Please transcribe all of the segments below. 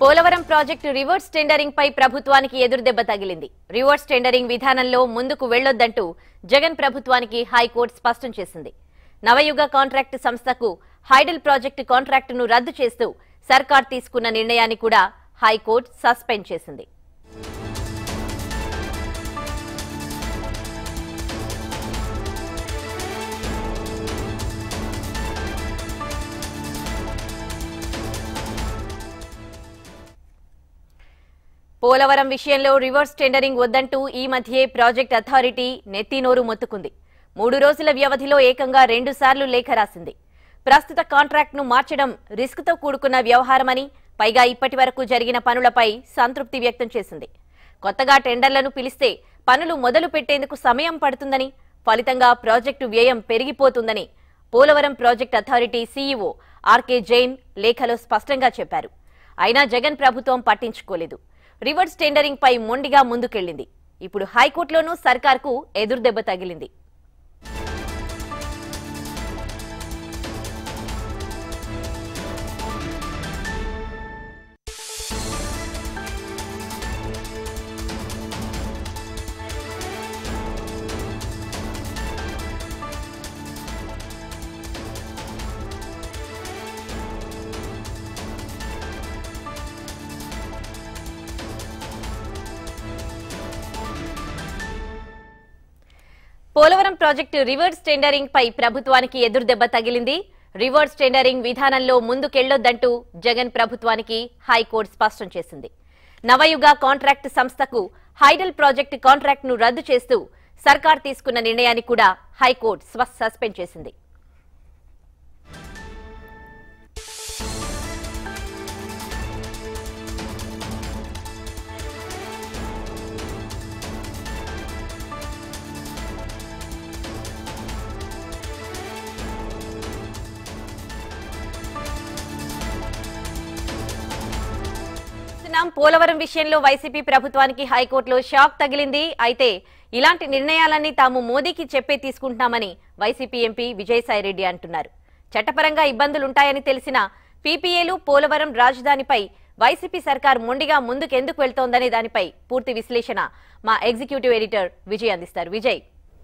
Polavaram project reverse tendering పై ప్రభుత్వానికి ఎదురుదెబ్బ తగిలింది రివర్స్ టెండరింగ్ విధానంలో ముందుకు వెళ్లొద్దంటూ జగన్ ప్రభుత్వానికి హైకోర్టు స్పష్టం చేసింది నవయుగ కాంట్రాక్టు సంస్థకు హైడల్ ప్రాజెక్టు కాంట్రాక్టును రద్దు చేస్తూ సర్కార్ తీసుకున్న నిర్ణయాన్ని కూడా హైకోర్టు సస్పెండ్ చేసింది పోలవరం విషయంలో రివర్స్ టెండరింగ్ వద్దంటూ ఈ మధ్యే ప్రాజెక్ట్ అథారిటీ నెత్తినోరు మొత్తుకుంది మూడు రోజుల వ్యవధిలో ఏకంగా రెండు సార్లు లేఖ రాసింది ప్రస్తుత కాంట్రాక్ట్ను మార్చడం రిస్క్తో కూడుకున్న వ్యవహారమని పైగా ఇప్పటి వరకు జరిగిన పనులపై సంతృప్తి వ్యక్తం చేసింది కొత్తగా టెండర్లను పిలిస్తే పనులు మొదలు పెట్టేందుకు సమయం పడుతుందని ఫలితంగా ప్రాజెక్టు వ్యయం పెరిగిపోతుందని Polavaram project authority CEO R K Jain లేఖలో స్పష్టంగా చెప్పారు అయినా జగన్ ప్రభుత్వం పట్టించుకోలేదు రివర్స్ టెండరింగ్ పై మొండిగా ముందుకెళ్లింది ఇప్పుడు హైకోర్టులోనూ సర్కార్కు ఎదురుదెబ్బ తగిలింది పోలవరం ప్రాజెక్టు రివర్స్ టెండరింగ్ పై ప్రభుత్వానికి ఎదురుదెబ్బ తగిలింది రివర్స్ టెండరింగ్ విధానంలో ముందుకెళ్లొద్దంటూ జగన్ ప్రభుత్వానికి హైకోర్టు స్పష్టం చేసింది నవయుగ కాంట్రాక్ట్ సంస్థకు హైడల్ ప్రాజెక్టు కాంట్రాక్ట్ను రద్దు చేస్తూ సర్కార్ తీసుకున్న నిర్ణయాన్ని కూడా హైకోర్టు స్వ- సస్పెండ్ చేసింది చూస్తున్నాం పోలవరం విషయంలో వైసీపీ ప్రభుత్వానికి హైకోర్టులో షాక్ తగిలింది అయితే ఇలాంటి నిర్ణయాలన్నీ తాము మోదీకి చెప్పే తీసుకుంటున్నామని వైసీపీ ఎంపీ విజయసాయిరెడ్డి అంటున్నారు చట్టపరంగా ఇబ్బందులుంటాయని తెలిసిన పీపీఏలు పోలవరం రాజధానిపై వైసీపీ సర్కార్ మొండిగా ముందుకెందుకు వెళ్తోందనే దానిపై పూర్తి విశ్లేషణ మా ఎగ్జిక్యూటివ్ ఎడిటర్ విజయ్ అందిస్తారు విజయ్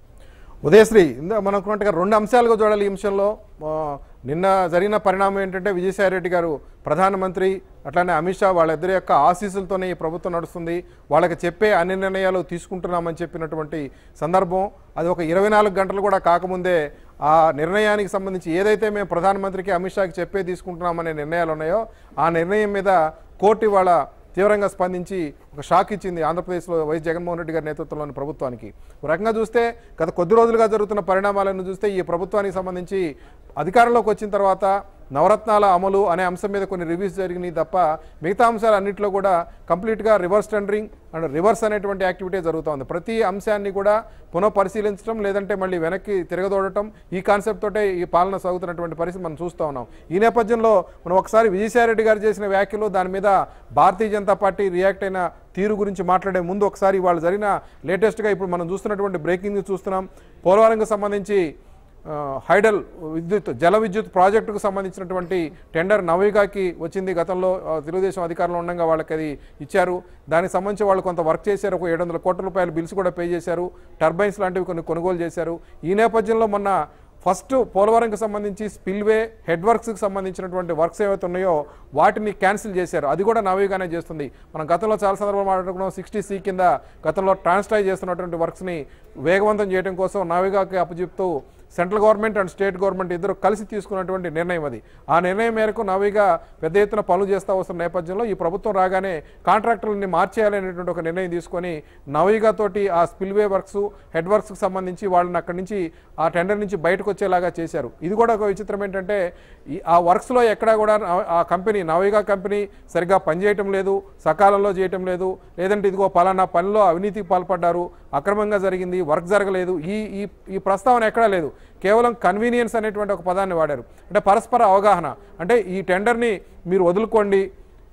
ఉదయశ్రీ ఇందా మనం అనుకున్నట్టుగా రెండు అంశాలుగా చూడాలి ఈ అంశంలో ఆ, నిన్న జరిగిన పరిణామం ఏంటంటే విజయసాయి రెడ్డి గారు ప్రధానమంత్రి అట్లానే అమిత్ షా వాళ్ళిద్దరి యొక్క ఆశీస్సులతోనే ఈ ప్రభుత్వం నడుస్తుంది వాళ్ళకి చెప్పే అన్ని నిర్ణయాలు తీసుకుంటున్నామని చెప్పినటువంటి సందర్భం అది ఒక ఇరవై నాలుగు గంటలు కూడా కాకముందే ఆ నిర్ణయానికి సంబంధించి ఏదైతే మేము ప్రధానమంత్రికి అమిత్ షాకి చెప్పే తీసుకుంటున్నామనే నిర్ణయాలు ఉన్నాయో ఆ నిర్ణయం మీద కోర్టు ఇవాళ తీవ్రంగా స్పందించి ఒక షాక్ ఇచ్చింది ఆంధ్రప్రదేశ్లో వైఎస్ జగన్మోహన్ రెడ్డి గారి నేతృత్వంలోని ప్రభుత్వానికి ఒక రకంగా చూస్తే గత కొద్ది రోజులుగా జరుగుతున్న పరిణామాలను చూస్తే ఈ ప్రభుత్వానికి సంబంధించి అధికారంలోకి వచ్చిన తర్వాత నవరత్నాల అమలు అనే అంశం మీద కొన్ని రివ్యూస్ జరిగినాయి తప్ప మిగతా అంశాలు అన్నింటిలో కూడా కంప్లీట్గా రివర్స్ టెండరింగ్ అండ్ రివర్స్ అనేటువంటి యాక్టివిటీ జరుగుతోంది ప్రతి అంశాన్ని కూడా పునః పరిశీలించడం లేదంటే మళ్ళీ వెనక్కి తిరగదోడటం ఈ కాన్సెప్ట్ తోటే ఈ పాలన సాగుతున్నటువంటి పరిస్థితి మనం చూస్తూ ఉన్నాం ఈ నేపథ్యంలో మనం ఒకసారి విజయసాయిరెడ్డి గారు చేసిన వ్యాఖ్యలు దాని మీద భారతీయ జనతా పార్టీ రియాక్ట్ అయిన తీరు గురించి మాట్లాడే ముందు ఒకసారి వాళ్ళు జరిగిన లేటెస్ట్గా ఇప్పుడు మనం చూస్తున్నటువంటి బ్రేకింగ్ న్యూస్ చూస్తున్నాం పోలవరంకి సంబంధించి ఆ, హైడల్ విద్యుత్ జల విద్యుత్ ప్రాజెక్టుకు సంబంధించినటువంటి టెండర్ నవయుగాకి వచ్చింది గతంలో ఆ, తెలుగుదేశం అధికారంలో ఉండగా వాళ్ళకి అది ఇచ్చారు దానికి సంబంధించి వాళ్ళు కొంత వర్క్ చేశారు ఒక ఏడు వందల కోట్ల రూపాయల బిల్స్ కూడా పే చేశారు టర్బైన్స్ లాంటివి కొన్ని కొనుగోలు చేశారు ఈ నేపథ్యంలో మొన్న ఫస్ట్ పోలవరంకి సంబంధించి స్పిల్వే హెడ్ వర్క్స్కి సంబంధించినటువంటి వర్క్స్ ఏవైతే ఉన్నాయో వాటిని క్యాన్సిల్ చేశారు అది కూడా నవీగానే చేస్తుంది మనం గతంలో చాలా సందర్భాలు మాట్లాడుకున్నాం సిక్స్టీ సి కింద గతంలో ట్రాన్స్టై చేస్తున్నటువంటి వర్క్స్ని వేగవంతం చేయడం కోసం నవీగాకి అప్పచెప్తూ central government and state government ఇద్దరు కలిసి తీసుకున్నటువంటి నిర్ణయం అది ఆ నిర్ణయం మేరకు నవీగా పెద్ద ఎత్తున పనులు చేస్తూ వస్తున్న నేపథ్యంలో ఈ ప్రభుత్వం రాగానే కాంట్రాక్టర్లని మార్చేయాలనేటువంటి ఒక నిర్ణయం తీసుకొని నవీగా తోటి ఆ స్పిల్వే వర్క్స్ హెడ్ వర్క్స్కి సంబంధించి వాళ్ళని అక్కడి నుంచి ఆ టెండర్ నుంచి బయటకు వచ్చేలాగా చేశారు ఇది కూడా ఒక విచిత్రం ఏంటంటే ఈ ఆ వర్క్స్లో ఎక్కడా కూడా నవ- ఆ కంపెనీ నవీగా కంపెనీ సరిగ్గా పనిచేయటం లేదు సకాలంలో చేయటం లేదు లేదంటే ఇదిగో పలానా పనిలో అవినీతికి పాల్పడ్డారు అక్రమంగా జరిగింది వర్క్ జరగలేదు ఈ ఈ ఈ ప్రస్తావన ఎక్కడా లేదు కేవలం కన్వీనియన్స్ అనేటువంటి ఒక పదాన్ని వాడారు అంటే పరస్పర అవగాహన అంటే ఈ టెండర్ని మీరు వదులుకోండి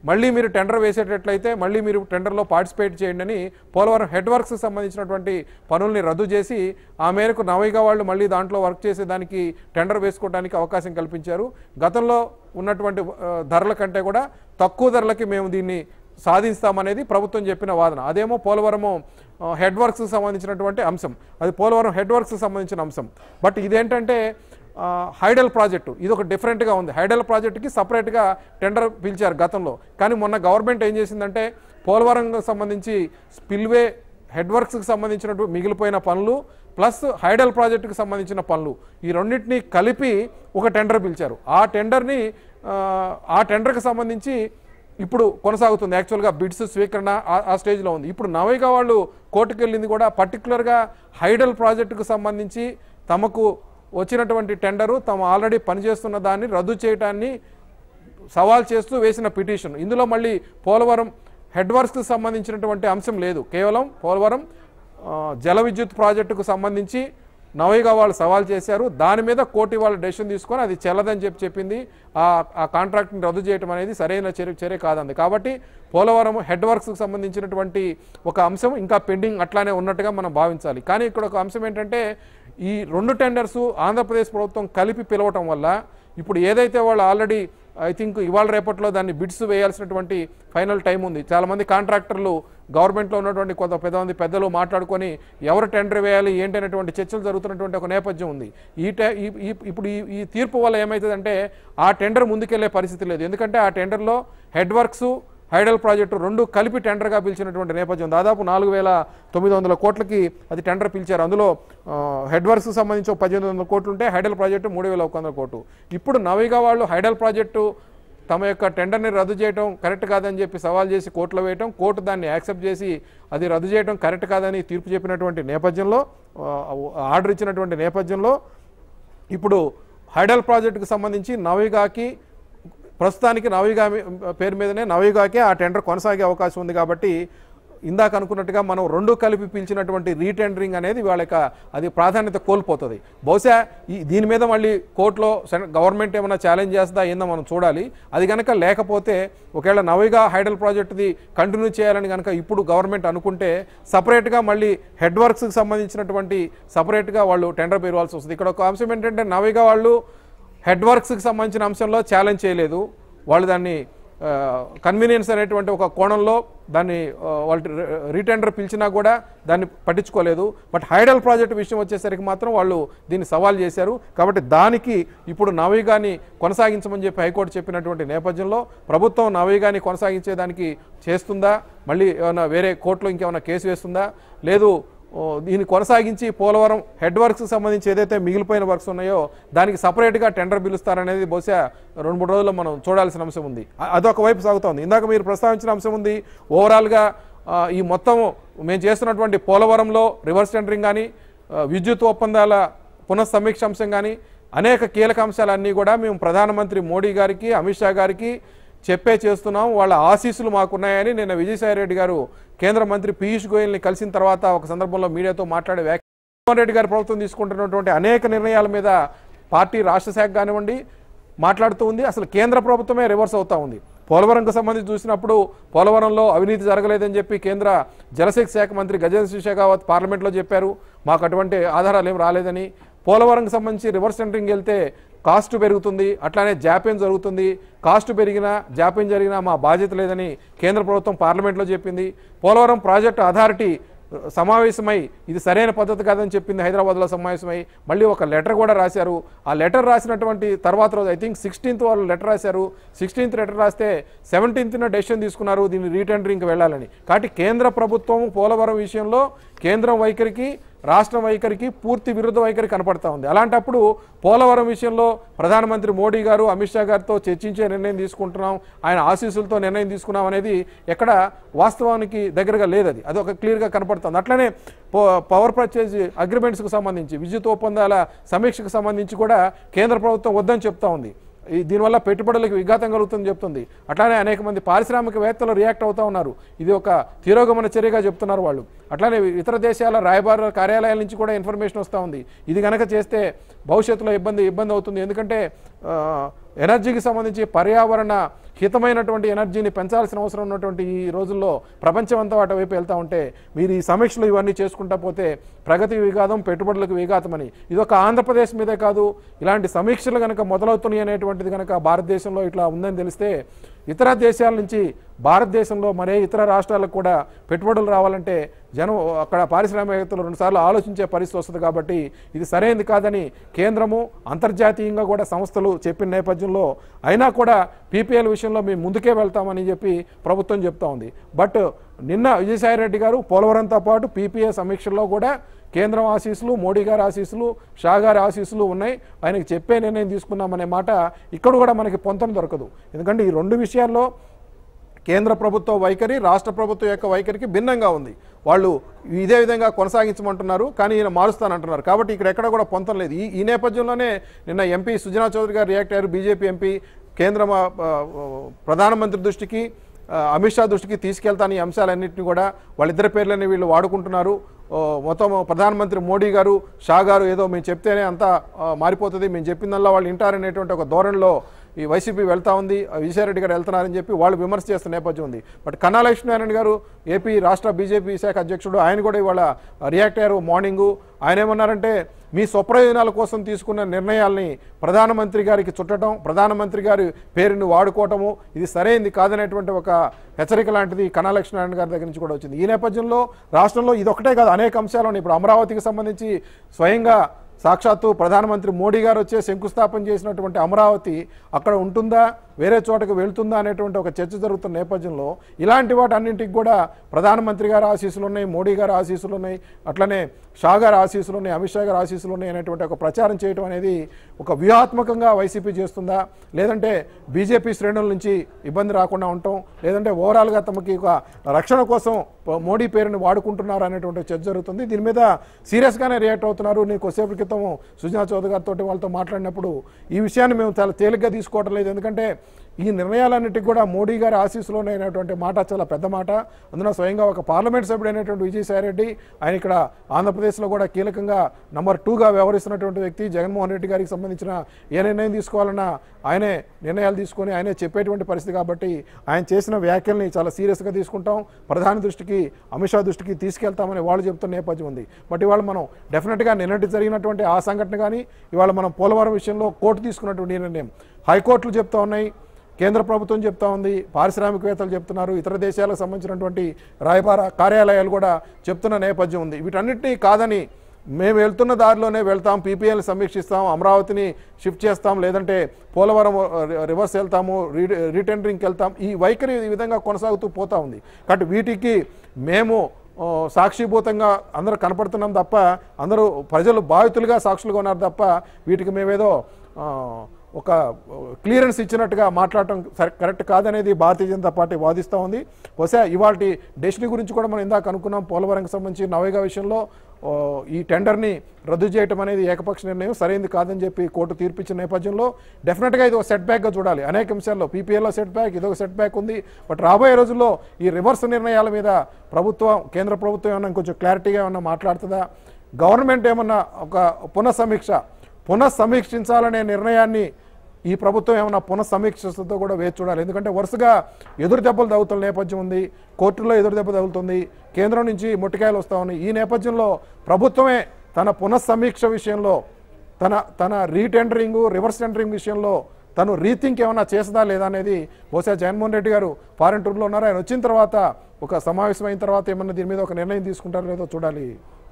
మళ్ళీ మీరు టెండర్ వేసేటట్లయితే మళ్ళీ మీరు టెండర్లో పార్టిసిపేట్ చేయండి అని పోలవరం హెడ్ వర్క్స్కి సంబంధించినటువంటి పనుల్ని రద్దు చేసి ఆ మేరకు నవైగా వాళ్ళు మళ్ళీ దాంట్లో వర్క్ చేసేదానికి టెండర్ వేసుకోవడానికి అవకాశం కల్పించారు గతంలో ఉన్నటువంటి ఆ, ధరల కంటే కూడా తక్కువ ధరలకి మేము దీన్ని సాధిస్తామనేది ప్రభుత్వం చెప్పిన వాదన అదేమో పోలవరము ఆ, హెడ్ వర్క్స్కి సంబంధించినటువంటి అంశం అది పోలవరం హెడ్ వర్క్స్కి సంబంధించిన అంశం బట్ ఇదేంటంటే ఆ, హైడల్ ప్రాజెక్టు ఇది ఒక డిఫరెంట్గా ఉంది హైడల్ ప్రాజెక్టుకి సపరేట్గా టెండర్ పిలిచారు గతంలో కానీ మొన్న గవర్నమెంట్ ఏం చేసిందంటే పోలవరంకి సంబంధించి స్పిల్వే హెడ్ వర్క్స్కి సంబంధించినటువంటి మిగిలిపోయిన పనులు ప్లస్ హైడల్ ప్రాజెక్టుకి సంబంధించిన పనులు ఈ రెండింటిని కలిపి ఒక టెండర్ పిలిచారు ఆ టెండర్ని ఆ, ఆ టెండర్కి సంబంధించి ఇప్పుడు కొనసాగుతుంది యాక్చువల్గా బిడ్స్ స్వీకరణ ఆ- ఆ స్టేజ్లో ఉంది ఇప్పుడు నవైగా వాళ్ళు కోర్టుకు వెళ్ళింది కూడా పర్టికులర్గా హైడల్ ప్రాజెక్టుకు సంబంధించి తమకు వచ్చినటువంటి టెండరు తాము ఆల్రెడీ పనిచేస్తున్న దాన్ని రద్దు చేయటాన్ని సవాల్ చేస్తూ వేసిన పిటిషన్ ఇందులో మళ్ళీ పోలవరం హెడ్ వర్క్స్కి సంబంధించినటువంటి అంశం లేదు కేవలం పోలవరం ఆ, జల విద్యుత్ ప్రాజెక్టుకు సంబంధించి నవైగా వాళ్ళు సవాల్ చేశారు దాని మీద కోర్టు వాళ్ళు డెసిషన్ తీసుకొని అది చెల్లదని చెప్పి చెప్పింది ఆ ఆ కాంట్రాక్ట్ని రద్దు చేయడం అనేది సరైన చర్య చర్య కాదంది కాబట్టి పోలవరం హెడ్ వర్క్స్కి సంబంధించినటువంటి ఒక అంశం ఇంకా పెండింగ్ అట్లానే ఉన్నట్టుగా మనం భావించాలి కానీ ఇక్కడ ఒక అంశం ఏంటంటే ఈ రెండు టెండర్స్ ఆంధ్రప్రదేశ్ ప్రభుత్వం కలిపి పిలవటం వల్ల ఇప్పుడు ఏదైతే వాళ్ళు ఆల్రెడీ ఐ థింక్ ఇవాళ రేపట్లో దాన్ని బిడ్స్ వేయాల్సినటువంటి ఫైనల్ టైం ఉంది చాలామంది కాంట్రాక్టర్లు గవర్నమెంట్లో ఉన్నటువంటి కొంత పెద్దమంది పెద్దలు మాట్లాడుకొని ఎవరు టెండర్ వేయాలి ఏంటి అనేటువంటి చర్చలు జరుగుతున్నటువంటి ఒక నేపథ్యం ఉంది ఈ టె ఈ ఈ- ఇప్పుడు ఈ ఈ తీర్పు వల్ల ఏమవుతుందంటే ఆ టెండర్ ముందుకెళ్లే పరిస్థితి లేదు ఎందుకంటే ఆ టెండర్లో హెడ్ వర్క్స్ హైడల్ ప్రాజెక్టు రెండు కలిపి టెండర్గా పిలిచినటువంటి నేపథ్యం దాదాపు నాలుగు వేల తొమ్మిది వందల కోట్లకి అది టెండర్ పిలిచారు అందులో ఆ, హెడ్ వర్క్స్కి సంబంధించి ఒక పద్దెనిమిది వందల కోట్లు ఉంటే హైడల్ ప్రాజెక్టు మూడు వేల ఒక వందల కోట్లు ఇప్పుడు నవిగా వాళ్ళు హైడల్ ప్రాజెక్టు తమ యొక్క టెండర్ని రద్దు చేయడం కరెక్ట్ కాదని చెప్పి సవాల్ చేసి కోర్టులో వేయటం కోర్టు దాన్ని యాక్సెప్ట్ చేసి అది రద్దు చేయడం కరెక్ట్ కాదని తీర్పు చెప్పినటువంటి నేపథ్యంలో ఆ, ఆర్డర్ ఇచ్చినటువంటి నేపథ్యంలో ఇప్పుడు హైడల్ ప్రాజెక్టుకు సంబంధించి నవిగాకి ప్రస్తుతానికి నవీగా మీ- పేరు మీదనే నవీగాకే ఆ టెండర్ కొనసాగే అవకాశం ఉంది కాబట్టి ఇందాక అనుకున్నట్టుగా మనం రెండు కలిపి పిలిచినటువంటి రీటెండరింగ్ అనేది వాళ్ళ యొక్క అది ప్రాధాన్యత కోల్పోతుంది బహుశా ఈ దీని మీద మళ్ళీ కోర్టులో సెంట్రల్ గవర్నమెంట్ ఏమైనా ఛాలెంజ్ చేస్తుందా ఏందో మనం చూడాలి అది కనుక లేకపోతే ఒకవేళ నవీగా హైడల్ ప్రాజెక్టుది కంటిన్యూ చేయాలని కనుక ఇప్పుడు గవర్నమెంట్ అనుకుంటే సపరేట్గా మళ్ళీ హెడ్ వర్క్స్కి సంబంధించినటువంటి సపరేట్గా వాళ్ళు టెండర్ పేరవాల్సి వస్తుంది ఇక్కడ ఒక అంశం ఏంటంటే నవీగా వాళ్ళు హెడ్ వర్క్స్కి సంబంధించిన అంశంలో ఛాలెంజ్ చేయలేదు వాళ్ళు దాన్ని కన్వీనియన్స్ అనేటువంటి ఒక కోణంలో దాన్ని ఆ, వాళ్ళు రీటెండర్ పిలిచినా కూడా దాన్ని పట్టించుకోలేదు బట్ హైడల్ ప్రాజెక్ట్ విషయం వచ్చేసరికి మాత్రం వాళ్ళు దీన్ని సవాల్ చేశారు కాబట్టి దానికి ఇప్పుడు నవీగాని కొనసాగించమని చెప్పి హైకోర్టు చెప్పినటువంటి నేపథ్యంలో ప్రభుత్వం నవీగాని కొనసాగించేదానికి చేస్తుందా మళ్ళీ ఏమైనా వేరే కోర్టులో ఇంకేమైనా కేసు వేస్తుందా లేదు ఓ, దీన్ని కొనసాగించి పోలవరం హెడ్ వర్క్స్కి సంబంధించి ఏదైతే మిగిలిపోయిన వర్క్స్ ఉన్నాయో దానికి సపరేట్గా టెండర్ పిలుస్తారనేది బహుశా రెండు మూడు రోజుల్లో మనం చూడాల్సిన అంశం ఉంది అ- అదొక వైపు సాగుతోంది ఇందాక మీరు ప్రస్తావించిన అంశం ఉంది ఓవరాల్గా ఆ, ఈ మొత్తం మేము చేస్తున్నటువంటి పోలవరంలో రివర్స్ టెండరింగ్ కానీ ఆ, విద్యుత్ ఒప్పందాల పునఃసమీక్ష అంశం కానీ అనేక కీలక అంశాలన్నీ కూడా మేము ప్రధానమంత్రి మోడీ గారికి అమిత్ షా గారికి చెప్పే చేస్తున్నాం వాళ్ళ ఆశీస్సులు మాకున్నాయని నిన్న విజయసాయి రెడ్డి గారు కేంద్ర మంత్రి పీయూష్ గోయల్ని కలిసిన తర్వాత ఒక సందర్భంలో మీడియాతో మాట్లాడే వ్యాఖ్య జగన్మోహన్ రెడ్డి గారి ప్రభుత్వం తీసుకుంటున్నటువంటి అనేక నిర్ణయాల మీద పార్టీ రాష్ట్ర శాఖ కానివ్వండి మాట్లాడుతూ ఉంది అసలు కేంద్ర ప్రభుత్వమే రివర్స్ అవుతా ఉంది పోలవరంకు సంబంధించి చూసినప్పుడు పోలవరంలో అవినీతి జరగలేదని చెప్పి కేంద్ర జలశక్తి శాఖ మంత్రి గజేంద్ర సింగ్ షెకావత్ పార్లమెంట్లో చెప్పారు మాకు అటువంటి ఆధారాలు ఏం రాలేదని పోలవరంకి సంబంధించి రివర్స్ టెండరింగ్ వెళ్తే కాస్ట్ పెరుగుతుంది అట్లానే జాప్యం జరుగుతుంది కాస్ట్ పెరిగినా జాప్యం జరిగినా మా బాధ్యత లేదని కేంద్ర ప్రభుత్వం పార్లమెంట్లో చెప్పింది పోలవరం ప్రాజెక్టు అథారిటీ సమావేశమై ఇది సరైన పద్ధతి కాదని చెప్పింది హైదరాబాద్లో సమావేశమై మళ్ళీ ఒక లెటర్ కూడా రాశారు ఆ లెటర్ రాసినటువంటి తర్వాత రోజు ఐ థింక్ సిక్స్టీన్త్ వాళ్ళు లెటర్ రాశారు సిక్స్టీన్త్ లెటర్ రాస్తే సెవెంటీన్త్న డెసిషన్ తీసుకున్నారు దీన్ని రీటెండరింగ్కి వెళ్ళాలని కాబట్టి కేంద్ర ప్రభుత్వం పోలవరం విషయంలో కేంద్రం వైఖరికి రాష్ట్రం వైఖరికి పూర్తి విరుద్ధ వైఖరి కనపడతా ఉంది అలాంటప్పుడు పోలవరం విషయంలో ప్రధానమంత్రి మోడీ గారు అమిత్ షా గారితో చర్చించే నిర్ణయం తీసుకుంటున్నాం ఆయన ఆశీస్సులతో నిర్ణయం తీసుకున్నాం అనేది ఎక్కడ వాస్తవానికి దగ్గరగా లేదు అది అది ఒక క్లియర్గా కనపడుతుంది అట్లనే పో పవర్ పర్చేజ్ అగ్రిమెంట్స్కి సంబంధించి విద్యుత్ ఒప్పందాల సమీక్షకు సంబంధించి కూడా కేంద్ర ప్రభుత్వం వద్దని చెప్తా ఉంది ఈ దీనివల్ల పెట్టుబడులకు విఘాతం కలుగుతుందని చెప్తుంది అట్లానే అనేక మంది పారిశ్రామికవేత్తలు రియాక్ట్ అవుతా ఉన్నారు ఇది ఒక తిరోగమన చర్యగా చెప్తున్నారు వాళ్ళు అట్లానే ఇతర దేశాల రాయబార కార్యాలయాల నుంచి కూడా ఇన్ఫర్మేషన్ వస్తూ ఉంది ఇది కనుక చేస్తే భవిష్యత్తులో ఇబ్బంది ఇబ్బంది అవుతుంది ఎందుకంటే ఆ, ఎనర్జీకి సంబంధించి పర్యావరణ హితమైనటువంటి ఎనర్జీని పెంచాల్సిన అవసరం ఉన్నటువంటి ఈ రోజుల్లో ప్రపంచం అంతా వాటి వైపు వెళ్తా ఉంటే మీరు ఈ సమీక్షలు ఇవన్నీ చేసుకుంటా పోతే ప్రగతి విఘాతం పెట్టుబడులకు విఘాతమని ఇది ఒక ఆంధ్రప్రదేశ్ మీదే కాదు ఇలాంటి సమీక్షలు కనుక మొదలవుతున్నాయి అనేటువంటిది కనుక భారతదేశంలో ఇట్లా ఉందని తెలిస్తే ఇతర దేశాల నుంచి భారతదేశంలో మరే ఇతర రాష్ట్రాలకు కూడా పెట్టుబడులు రావాలంటే జనం అక్కడ పారిశ్రామికవేత్తలు రెండుసార్లు ఆలోచించే పరిస్థితి వస్తుంది కాబట్టి ఇది సరైనది కాదని కేంద్రము అంతర్జాతీయంగా కూడా సంస్థలు చెప్పిన నేపథ్యంలో అయినా కూడా పీపీఎల్ విషయంలో మేము ముందుకే వెళ్తామని చెప్పి ప్రభుత్వం చెప్తా ఉంది బట్ నిన్న విజయసాయిరెడ్డి గారు పోలవరంతో పాటు పీపీఏ సమీక్షల్లో కూడా కేంద్రం ఆశీస్సులు మోడీ గారి ఆశీస్సులు షా గారి ఆశీస్సులు ఉన్నాయి ఆయనకి చెప్పే నిర్ణయం తీసుకున్నామనే మాట ఇక్కడ కూడా మనకి పొంతన దొరకదు ఎందుకంటే ఈ రెండు విషయాల్లో కేంద్ర ప్రభుత్వ వైఖరి రాష్ట్ర ప్రభుత్వం యొక్క వైఖరికి భిన్నంగా ఉంది వాళ్ళు ఇదే విధంగా కొనసాగించమంటున్నారు కానీ ఈయన మారుస్తానంటున్నారు కాబట్టి ఇక్కడ ఎక్కడ కూడా పొంతం లేదు ఈ ఈ నేపథ్యంలోనే నిన్న ఎంపీ సుజనా చౌదరి గారు రియాక్ట్ అయ్యారు బీజేపీ ఎంపీ కేంద్ర ఆ, ఆ, ప్రధానమంత్రి దృష్టికి ఆ, అమిత్ షా దృష్టికి తీసుకెళ్తాను ఈ అంశాలన్నింటినీ కూడా వాళ్ళిద్దరి పేర్లని వీళ్ళు వాడుకుంటున్నారు ఓ, మొత్తం ప్రధానమంత్రి మోడీ గారు షా గారు ఏదో మేము చెప్తేనే అంతా ఆ, మారిపోతుంది మేము చెప్పిందల్లా వాళ్ళు వింటారనేటువంటి ఒక ధోరణిలో ఈ వైసీపీ వెళ్తా ఉంది ఆ విజయారెడ్డి గారు వెళ్తున్నారని చెప్పి వాళ్ళు విమర్శ చేస్తున్న నేపథ్యం ఉంది బట్ కన్నా లక్ష్మీనారాయణ గారు ఏపీ రాష్ట్ర బీజేపీ శాఖ అధ్యక్షుడు ఆయన కూడా ఇవాళ రియాక్ట్ అయ్యారు మార్నింగు ఆయన ఏమన్నారంటే మీ స్వప్రయోజనాల కోసం తీసుకున్న నిర్ణయాల్ని ప్రధానమంత్రి గారికి చుట్టడం ప్రధానమంత్రి గారి పేరుని వాడుకోవటము ఇది సరైనది కాదనేటువంటి ఒక హెచ్చరిక లాంటిది కన్నా లక్ష్మీనారాయణ గారి దగ్గర నుంచి కూడా వచ్చింది ఈ నేపథ్యంలో రాష్ట్రంలో ఇది ఒకటే కాదు అనేక అంశాలు ఉన్నాయి ఇప్పుడు అమరావతికి సంబంధించి స్వయంగా సాక్షాత్తు ప్రధానమంత్రి మోడీ గారు వచ్చే శంకుస్థాపన చేసినటువంటి అమరావతి అక్కడ ఉంటుందా వేరే చోటకు వెళ్తుందా అనేటువంటి ఒక చర్చ జరుగుతున్న నేపథ్యంలో ఇలాంటి వాటి అన్నింటికి కూడా ప్రధానమంత్రి గారి ఆశీస్సులు ఉన్నాయి మోడీ గారి ఆశీస్సులు ఉన్నాయి అట్లనే షా గారి ఆశీస్సులు ఉన్నాయి అమిత్ షా గారి ఆశీస్సులు ఉన్నాయి అనేటువంటి ఒక ప్రచారం చేయడం అనేది ఒక వ్యూహాత్మకంగా వైసీపీ చేస్తుందా లేదంటే బీజేపీ శ్రేణుల నుంచి ఇబ్బంది రాకుండా ఉండటం లేదంటే ఓవరాల్గా తమకి ఒక రక్షణ కోసం ప- మోడీ పేరుని వాడుకుంటున్నారు అనేటువంటి చర్చ జరుగుతుంది దీని మీద సీరియస్గానే రియాక్ట్ అవుతున్నారు నేను కొద్దిసేపు క్రితం సుజనా చౌదరి గారితో వాళ్ళతో మాట్లాడినప్పుడు ఈ విషయాన్ని మేము చాలా తేలిగ్గా తీసుకోవటం లేదు ఎందుకంటే ఈ నిర్ణయాలన్నిటికీ కూడా మోడీ గారి ఆశీస్సులోనే అయినటువంటి మాట చాలా పెద్ద మాట అందులో స్వయంగా ఒక పార్లమెంట్ సభ్యుడు అయినటువంటి విజయసాయిరెడ్డి ఆయన ఇక్కడ ఆంధ్రప్రదేశ్లో కూడా కీలకంగా నంబర్ టూగా వ్యవహరిస్తున్నటువంటి వ్యక్తి జగన్మోహన్ రెడ్డి గారికి సంబంధించిన ఏ నిర్ణయం తీసుకోవాలన్నా ఆయనే నిర్ణయాలు తీసుకొని ఆయనే చెప్పేటువంటి పరిస్థితి కాబట్టి ఆయన చేసిన వ్యాఖ్యల్ని చాలా సీరియస్గా తీసుకుంటాం ప్రధాని దృష్టికి అమిత్ షా దృష్టికి తీసుకెళ్తామని వాళ్ళు చెప్తున్న నేపథ్యం ఉంది బట్ ఇవాళ మనం డెఫినెట్గా నిన్నటి జరిగినటువంటి ఆ సంఘటన కానీ ఇవాళ మనం పోలవరం విషయంలో కోర్టు తీసుకున్నటువంటి నిర్ణయం హైకోర్టులు చెప్తా ఉన్నాయి కేంద్ర ప్రభుత్వం చెప్తా ఉంది పారిశ్రామికవేత్తలు చెప్తున్నారు ఇతర దేశాలకు సంబంధించినటువంటి రాయబార కార్యాలయాలు కూడా చెప్తున్న నేపథ్యం ఉంది వీటన్నిటినీ కాదని మేము వెళ్తున్న దారిలోనే వెళ్తాం పీపీఎల్ సమీక్షిస్తాం అమరావతిని షిఫ్ట్ చేస్తాం లేదంటే పోలవరం రి- రివర్స్ వెళ్తాము రీ రీటెండరింగ్కి వెళ్తాం ఈ వైఖరి ఈ విధంగా కొనసాగుతూ పోతా ఉంది కాబట్టి వీటికి మేము ఆ, సాక్షిభూతంగా అందరూ కనపడుతున్నాం తప్ప అందరూ ప్రజలు బాధితులుగా సాక్షులుగా ఉన్నారు తప్ప వీటికి మేమేదో ఆ, ఒక క్లియరెన్స్ ఇచ్చినట్టుగా మాట్లాడటం సరి- కరెక్ట్ కాదనేది భారతీయ జనతా పార్టీ వాదిస్తూ ఉంది బహుశా ఇవాళ డెస్టినీ గురించి కూడా మనం ఇందాక అనుకున్నాం పోలవరంకి సంబంధించి నవేగా విషయంలో ఆ, ఈ టెండర్ని రద్దు చేయటం అనేది ఏకపక్ష నిర్ణయం సరైనది కాదని చెప్పి కోర్టు తీర్పిచ్చిన నేపథ్యంలో డెఫినెట్గా ఇది ఒక సెట్ బ్యాక్గా చూడాలి అనేక అంశాల్లో పీపీఎల్లో సెట్ బ్యాక్ ఇది ఒక సెట్ బ్యాక్ ఉంది బట్ రాబోయే రోజుల్లో ఈ రివర్స్ నిర్ణయాల మీద ప్రభుత్వం కేంద్ర ప్రభుత్వం ఏమన్నా కొంచెం క్లారిటీగా ఏమన్నా మాట్లాడుతుందా గవర్నమెంట్ ఏమన్నా ఒక పునఃసమీక్ష పునఃసమీక్షించాలనే నిర్ణయాన్ని ఈ ప్రభుత్వం ఏమైనా పునఃసమీక్షతో కూడా వేచి చూడాలి ఎందుకంటే వరుసగా ఎదురు దెబ్బలు తగులుతున్న నేపథ్యం ఉంది కోర్టులో ఎదురు దెబ్బ తగులుతుంది కేంద్రం నుంచి ముట్టికాయలు వస్తూ ఉన్నాయి ఈ నేపథ్యంలో ప్రభుత్వమే తన పునఃసమీక్ష విషయంలో తన తన రీటెండరింగ్ రివర్స్ టెండరింగ్ విషయంలో తను రీథింక్ ఏమైనా చేస్తుందా లేదా అనేది బహుశా జగన్మోహన్ రెడ్డి గారు ఫారెన్ టూర్లో ఉన్నారు ఆయన వచ్చిన తర్వాత ఒక సమావేశం అయిన తర్వాత ఏమన్నా దీని మీద ఒక నిర్ణయం తీసుకుంటారో లేదో చూడాలి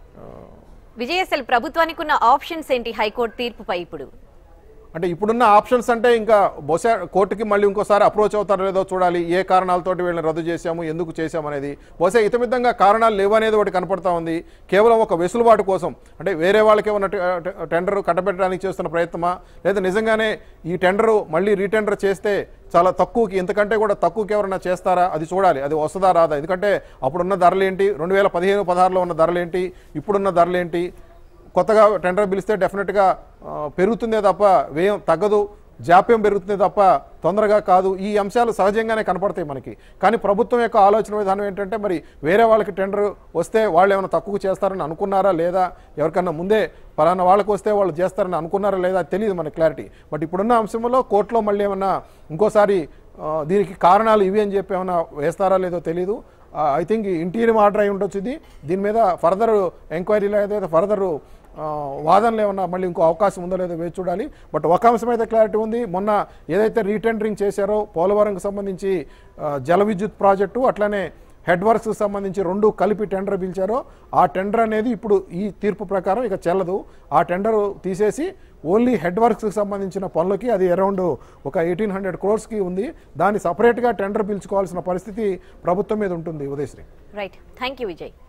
విజయ్ ప్రభుత్వానికి ఉన్న ఆప్షన్స్ ఏంటి హైకోర్టు తీర్పుపై ఇప్పుడు అంటే ఇప్పుడున్న ఆప్షన్స్ అంటే ఇంకా బహుశా కోర్టుకి మళ్ళీ ఇంకోసారి అప్రోచ్ అవుతారో లేదో చూడాలి ఏ కారణాలతోటి వీళ్ళని రద్దు చేశాము ఎందుకు చేశాము అనేది బహుశా ఇతమిద్దంగా కారణాలు లేవనేది ఒకటి కనపడతా ఉంది కేవలం ఒక వెసులుబాటు కోసం అంటే వేరే వాళ్ళకి ఏమన్నా టె- టె- టెండర్ కట్టబెట్టడానికి చేస్తున్న ప్రయత్నమా లేదా నిజంగానే ఈ టెండరు మళ్ళీ రీటెండర్ చేస్తే చాలా తక్కువకి ఇంతకంటే కూడా తక్కువకి ఎవరైనా చేస్తారా అది చూడాలి అది వస్తుందా రాదా ఎందుకంటే అప్పుడున్న ధరలేంటి రెండు వేల పదిహేను పదహారులో ఉన్న ధరలేంటి ఇప్పుడున్న ధరలేంటి కొత్తగా టెండర్ పిలిస్తే డెఫినెట్గా ఆ, పెరుగుతుందే తప్ప వ్యయం తగ్గదు జాప్యం పెరుగుతుంది తప్ప తొందరగా కాదు ఈ అంశాలు సహజంగానే కనపడతాయి మనకి కానీ ప్రభుత్వం యొక్క ఆలోచన విధానం ఏంటంటే మరి వేరే వాళ్ళకి టెండర్ వస్తే వాళ్ళు ఏమైనా తక్కువ చేస్తారని అనుకున్నారా లేదా ఎవరికన్నా ముందే పలానా వాళ్ళకి వస్తే వాళ్ళు చేస్తారని అనుకున్నారా లేదా తెలియదు మన క్లారిటీ బట్ ఇప్పుడున్న అంశంలో కోర్టులో మళ్ళీ ఏమన్నా ఇంకోసారి ఆ, దీనికి కారణాలు ఇవి అని చెప్పి ఏమైనా వేస్తారా లేదో తెలియదు ఐ థింక్ ఇంటీరియం ఆర్డర్ అయి ఉండొచ్చు ఇది దీని మీద ఫర్దర్ ఎంక్వైరీ లేదా ఫర్దర్ వాదనలు ఏమన్నా మళ్ళీ ఇంకో అవకాశం ఉందో లేదో వేచి చూడాలి బట్ ఒక అంశం అయితే క్లారిటీ ఉంది మొన్న ఏదైతే రీటెండరింగ్ చేశారో పోలవరంకి సంబంధించి ఆ, జల విద్యుత్ ప్రాజెక్టు అట్లానే హెడ్ వర్క్స్కి సంబంధించి రెండు కలిపి టెండర్ పిలిచారో ఆ టెండర్ అనేది ఇప్పుడు ఈ తీర్పు ప్రకారం ఇక చెల్లదు ఆ టెండర్ తీసేసి ఓన్లీ హెడ్ వర్క్స్కి సంబంధించిన పనులకి అది అరౌండ్ ఒక ఎయిటీన్ హండ్రెడ్ క్రోర్స్కి ఉంది దాన్ని సపరేట్గా టెండర్ పిలుచుకోవాల్సిన పరిస్థితి ప్రభుత్వం మీద ఉంటుంది Udayasri right thank you Vijay